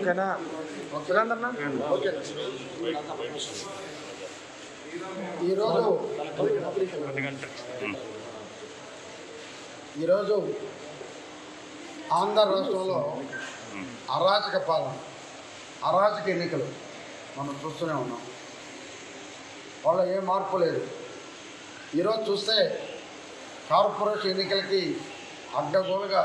ఓకేనా సురేంద్రనా ఓకే ఈరోజు ఈరోజు ఆంధ్ర రాష్ట్రంలో అరాచక పాలన అరాచక ఎన్నికలు మనం చూస్తూనే ఉన్నాం వాళ్ళ ఏ మార్పు లేదు ఈరోజు చూస్తే కార్పొరేషన్ ఎన్నికలకి అడ్డగోలుగా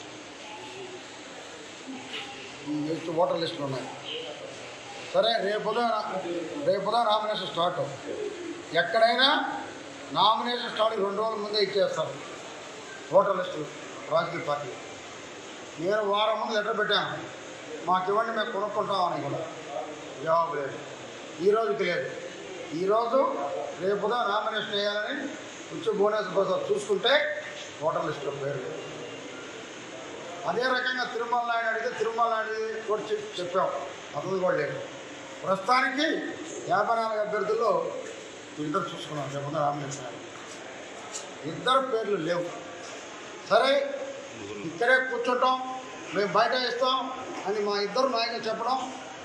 ఈ ఎత్తు ఓటర్ లిస్టులు ఉన్నాయి సరే రేపుదా రేపుదా నామినేషన్ స్టార్ట్ ఎక్కడైనా నామినేషన్ స్టార్ట్ రెండు రోజుల ముందే ఇచ్చేస్తారు ఓటర్ లిస్టులు రాజకీయ పార్టీ నేను వారం ముందు లెటర్ పెట్టాను మాకు ఇవ్వండి మేము కొనుక్కుంటామని కూడా జవాబు లేదు ఈ రోజుకి లేదు ఈరోజు రేపుదా నామినేషన్ వేయాలని ఉచ్చు భువనేశ్వర ప్రసాద్ చూసుకుంటే ఓటర్ లిస్టులో పేరు లేదు అదే రకంగా తిరుమల నాయుడు అడిగితే తిరుమల నాయుడు కూడా చెప్- చెప్పాం అతను కూడా లేదు ప్రస్తుతానికి యాభై నాలుగు అభ్యర్థుల్లో ఇద్దరు చూసుకున్నాం రేపు రామకృష్ణ ఇద్దరు పేర్లు లేవు సరే ఇక్కడే కూర్చుంటాం మేము బయట ఇస్తాం అని మా ఇద్దరు నాయకులు చెప్పడం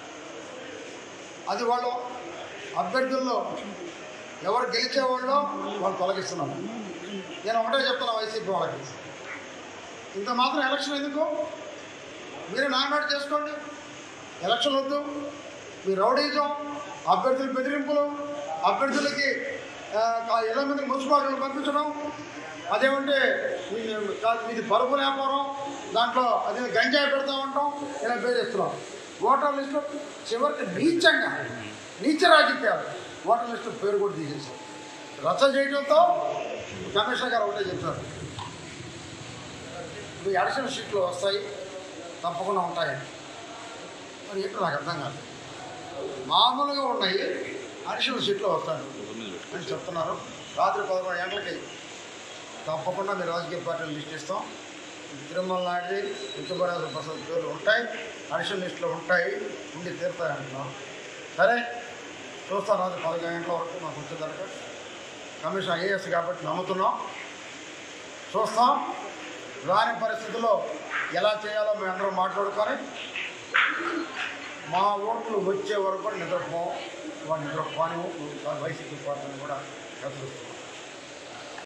అది వాళ్ళు అభ్యర్థుల్లో ఎవరు గెలిచేవాళ్ళో వాళ్ళు తొలగిస్తున్నాం నేను ఒకటే చెప్తున్నా వైసీపీ వాళ్ళకి ఇంత మాత్రం ఎలక్షన్ ఎందుకు మీరు నామినేట్ చేసుకోండి ఎలక్షన్ వద్దు మీ రౌడీజం అభ్యర్థుల బెదిరింపులు అభ్యర్థులకి ఆ, కా- ఇళ్ళ మీద మున్సిపాలిటీలు పంపించడం అదేమంటే మీ- కా- మీది పరుపు వ్యాపారం దాంట్లో అదే గంజాయి పెడతా ఉంటాం ఇలా బేరేస్తున్నాం ఓటర్ లిస్టులో చివరికి నీచంగా నీచ రాజకీయాలు ఓటర్ లిస్టు పేరు కూడా తీసేసాం రచ్చ చేయడంతో కమిషనర్ గారు ఒకటే చెప్తారు ఇవి అడిషనల్ షీట్లు వస్తాయి తప్పకుండా ఉంటాయి మరి ఏంటో నాకు అర్థం కాదు మామూలుగా ఉన్నాయి అడిషనల్ షీట్లు వస్తాయి అని చెప్తున్నారు రాత్రి పదకొండు గంటలకి తప్పకుండా మీరు రాజకీయ పార్టీలు లిస్ట్ ఇస్తాం తిరుమల నాయుడు ఉత్తమరాజు ప్రసాద్ పేర్లు ఉంటాయి అడిషనల్ లిస్టులో ఉంటాయి ఉండి తీరుతాయి అంటున్నాం సరే చూస్తాం రాత్రి పదకొండు గంటల వరకు మాకు వచ్చేదాకా కమిషన్ ఐఏఎస్ కాబట్టి నమ్ముతున్నాం చూస్తాం రాని పరిస్థితుల్లో ఎలా చేయాలో మేము అందరం మాట్లాడుకొని మా ఓట్లు వచ్చే వరకు కూడా నిద్రపోం వాళ్ళు నిద్రపోని వైసీపీ పార్టీని కూడా హెచ్చరిస్తున్నాం